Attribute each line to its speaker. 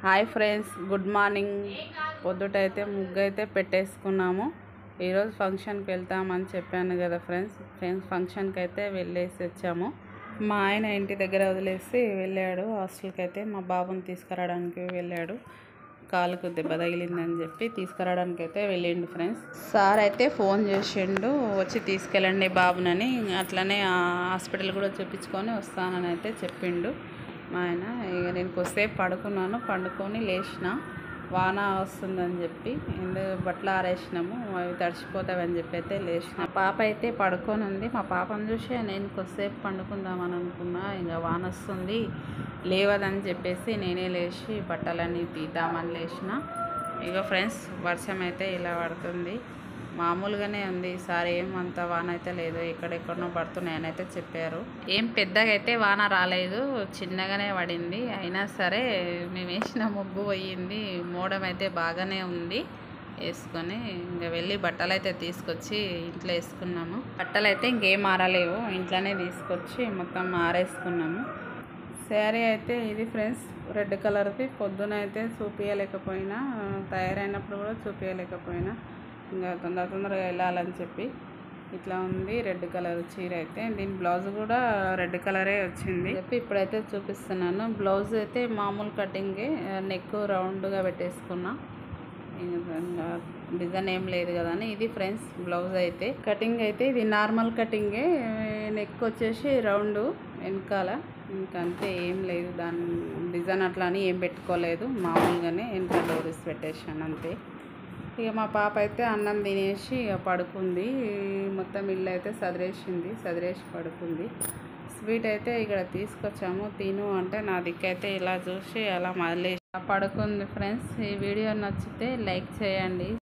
Speaker 1: hi friends good morning పొద్దుటైతే ముగ్గు అయితే పెట్టేసుకున్నాము ఈరోజు ఫంక్షన్కి వెళ్తామని చెప్పాను కదా ఫ్రెండ్స్ ఫ్రెండ్స్ ఫంక్షన్కి అయితే వెళ్ళేసి వచ్చాము మా ఆయన ఇంటి దగ్గర వదిలేసి వెళ్ళాడు హాస్టల్కి అయితే మా బాబుని తీసుకురావడానికి వెళ్ళాడు కాలుకు దెబ్బ తగిలిందని చెప్పి తీసుకురావడానికి అయితే వెళ్ళిండు ఫ్రెండ్స్ సార్ అయితే ఫోన్ చేసిండు వచ్చి తీసుకెళ్ళండి బాబునని అట్లనే ఆ హాస్పిటల్ కూడా చూపించుకొని వస్తానని అయితే చెప్పిండు మా ఆయన ఇక నేను కొద్దిసేపు పడుకున్నాను పండుకొని లేచిన వాన వస్తుందని చెప్పి ఎందు బట్టలు ఆరేసినాము అవి తడిచిపోతావని చెప్పి అయితే లేచిన మా పాప అయితే పడుకొని ఉంది మా పాపను చూసి నేను కొద్దిసేపు పండుకుందామని అనుకున్నా ఇంకా వాన వస్తుంది లేవదని చెప్పేసి నేనే లేచి బట్టలన్నీ తీద్దామని లేచిన ఇక ఫ్రెండ్స్ వర్షం అయితే ఇలా పడుతుంది మామూలుగానే ఉంది ఈసారి ఏం అంత వాన అయితే లేదు ఎక్కడెక్కడనో పడుతున్నాయని అయితే చెప్పారు ఏం పెద్దగా అయితే వాన రాలేదు చిన్నగానే పడింది అయినా సరే మేము వేసిన ముగ్గు పోయింది మోడం అయితే బాగానే ఉంది వేసుకొని ఇంకా వెళ్ళి బట్టలు అయితే తీసుకొచ్చి ఇంట్లో వేసుకున్నాము బట్టలు అయితే ఇంకేం ఆరలేవు ఇంట్లోనే తీసుకొచ్చి మొత్తం ఆరేసుకున్నాము శారీ అయితే ఇది ఫ్రెండ్స్ రెడ్ కలర్ది పొద్దున అయితే చూపించలేకపోయినా తయారైనప్పుడు కూడా చూపించలేకపోయినా ఇంకా తొందర తొందరగా వెళ్ళాలని చెప్పి ఇట్లా ఉంది రెడ్ కలర్ చీర అయితే దీని బ్లౌజ్ కూడా రెడ్ కలరే వచ్చింది చెప్పి ఇప్పుడైతే చూపిస్తున్నాను బ్లౌజ్ అయితే మామూలు కటింగే నెక్ రౌండ్గా పెట్టేసుకున్నా ఇంకా డిజైన్ ఏం లేదు కదా అని ఇది ఫ్రెండ్స్ బ్లౌజ్ అయితే కటింగ్ అయితే ఇది నార్మల్ కటింగే నెక్ వచ్చేసి రౌండ్ వెనకాల ఇంకా అంతే ఏం లేదు దాని డిజైన్ అట్లా అని ఏం పెట్టుకోలేదు మామూలుగానే వెనక డోరీస్ పెట్టేసాను అంతే ఇక మా పాప అయితే అన్నం తినేసి ఇక పడుకుంది మొత్తం ఇల్లు అయితే సదిరేసింది సదిరేసి పడుకుంది స్వీట్ అయితే ఇక్కడ తీసుకొచ్చాము తిను అంటే నా దిక్కైతే ఇలా చూసి అలా మళ్ళీ పడుకుంది ఫ్రెండ్స్ ఈ వీడియో నచ్చితే లైక్ చేయండి